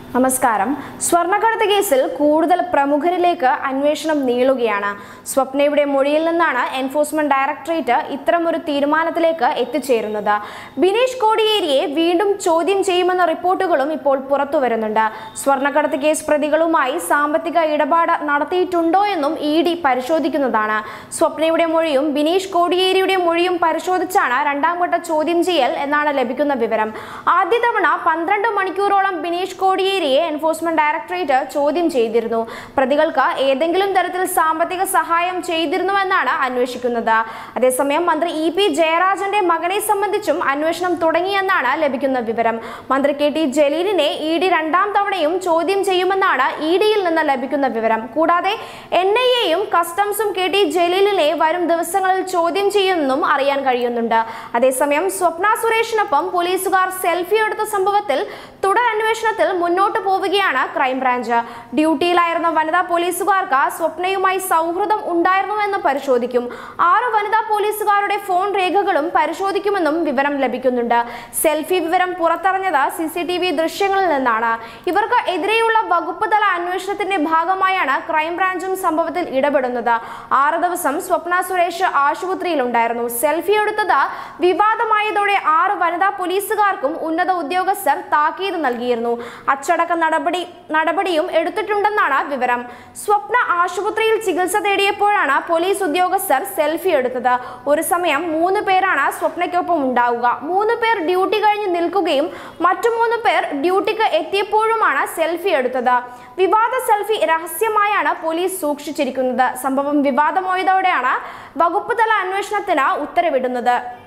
നമസ്കാരം സ്വർണ്ണക്കടത്ത് കേസിൽ കൂടുതൽ പ്രമുഖരിലേക്ക് അന്വേഷണം നീളുകയാണ് സ്വപ്നയുടെ മൊഴിയിൽ നിന്നാണ് എൻഫോഴ്സ്മെന്റ് ഡയറക്ടറേറ്റ് ഇത്തരമൊരു തീരുമാനത്തിലേക്ക് എത്തിച്ചേരുന്നത് ബിനീഷ് കോടിയേരിയെ വീണ്ടും ചോദ്യം ചെയ്യുമെന്ന റിപ്പോർട്ടുകളും ഇപ്പോൾ പുറത്തു വരുന്നുണ്ട് സ്വർണ്ണക്കടത്ത് കേസ് പ്രതികളുമായി സാമ്പത്തിക ഇടപാട് നടത്തിയിട്ടുണ്ടോ എന്നും ഇ ഡി പരിശോധിക്കുന്നതാണ് സ്വപ്നയുടെ മൊഴിയും ബിനീഷ് കോടിയേരിയുടെ മൊഴിയും പരിശോധിച്ചാണ് രണ്ടാം ഘട്ട ചോദ്യം ചെയ്യൽ എന്നാണ് ലഭിക്കുന്ന വിവരം ആദ്യ തവണ പന്ത്രണ്ട് മണിക്കൂറോളം ബിനീഷ് കോടിയേരിയെ എൻഫോഴ്സ്മെന്റ് ഡയറക്ടറേറ്റ് ചോദ്യം ചെയ്തിരുന്നു പ്രതികൾക്ക് ഏതെങ്കിലും തരത്തിൽ സാമ്പത്തിക സഹായം ചെയ്തിരുന്നുവെന്നാണ് അന്വേഷിക്കുന്നത് അതേസമയം മന്ത്രി ഇ പി ജയരാജന്റെ മകനെ സംബന്ധിച്ചും അന്വേഷണം തുടങ്ങിയെന്നാണ് ലഭിക്കുന്ന വിവരം മന്ത്രി കെ ടി ജലീലിനെ ഇ ഡി രണ്ടാം തവണയും ചോദ്യം ചെയ്യുമെന്നാണ് ഇ ഡിയിൽ നിന്ന് ലഭിക്കുന്ന വിവരം കൂടാതെ എൻ ഐ എയും കസ്റ്റംസും കെ ടി ജലീലിനെ വരും ദിവസങ്ങളിൽ ചോദ്യം ചെയ്യുമെന്നും അറിയാൻ കഴിയുന്നുണ്ട് അതേസമയം സ്വപ്ന സുരേഷിനൊപ്പം പോലീസുകാർ സെൽഫി എടുത്ത സംഭവത്തിൽ തുടർ അന്വേഷണത്തിൽ മുന്നോട്ട് പോവുകയാണ് ക്രൈംബ്രാഞ്ച് ഡ്യൂട്ടിയിലായിരുന്ന വനിതാ പോലീസുകാർക്ക് സ്വപ്നയുമായി സൗഹൃദം ഉണ്ടായിരുന്നുവെന്ന് പരിശോധിക്കും ആറ് വനിതാ പോലീസുകാരുടെ ഫോൺ രേഖകളും പരിശോധിക്കുമെന്നും വിവരം ലഭിക്കുന്നുണ്ട് സെൽഫി വിവരം പുറത്തറിഞ്ഞത് സി സി ടി വി ദൃശ്യങ്ങളിൽ നിന്നാണ് ഇവർക്ക് എതിരെയുള്ള വകുപ്പ് തല അന്വേഷണത്തിന്റെ ഭാഗമായാണ് ക്രൈംബ്രാഞ്ചും സംഭവത്തിൽ ഇടപെടുന്നത് ആറ് ദിവസം സ്വപ്ന സുരേഷ് ആശുപത്രിയിലുണ്ടായിരുന്നു സെൽഫി എടുത്തത് വിവാദമായതോടെ ആറ് വനിതാ പോലീസുകാർക്കും ഉന്നത ഉദ്യോഗസ്ഥർ താക്കീത് നൽകിയിരുന്നു അച്ചടക്ക നടപടി നടപടിയും എടുത്തിട്ടുണ്ടെന്നാണ് വിവരം സ്വപ്ന ആശുപത്രിയിൽ ചികിത്സ തേടിയപ്പോഴാണ് പോലീസ് ഉദ്യോഗസ്ഥർ സെൽഫി എടുത്തത് ഒരു സമയം മൂന്ന് പേരാണ് സ്വപ്നയ്ക്കൊപ്പം ഉണ്ടാവുക മൂന്ന് പേർ ഡ്യൂട്ടി കഴിഞ്ഞ് നിൽക്കുകയും മറ്റു മൂന്ന് പേർ ഡ്യൂട്ടിക്ക് എത്തിയപ്പോഴുമാണ് സെൽഫി എടുത്തത് വിവാദ സെൽഫി രഹസ്യമായാണ് പോലീസ് സൂക്ഷിച്ചിരിക്കുന്നത് സംഭവം വിവാദമായതോടെയാണ് വകുപ്പ് തല അന്വേഷണത്തിന് ഉത്തരവിടുന്നത്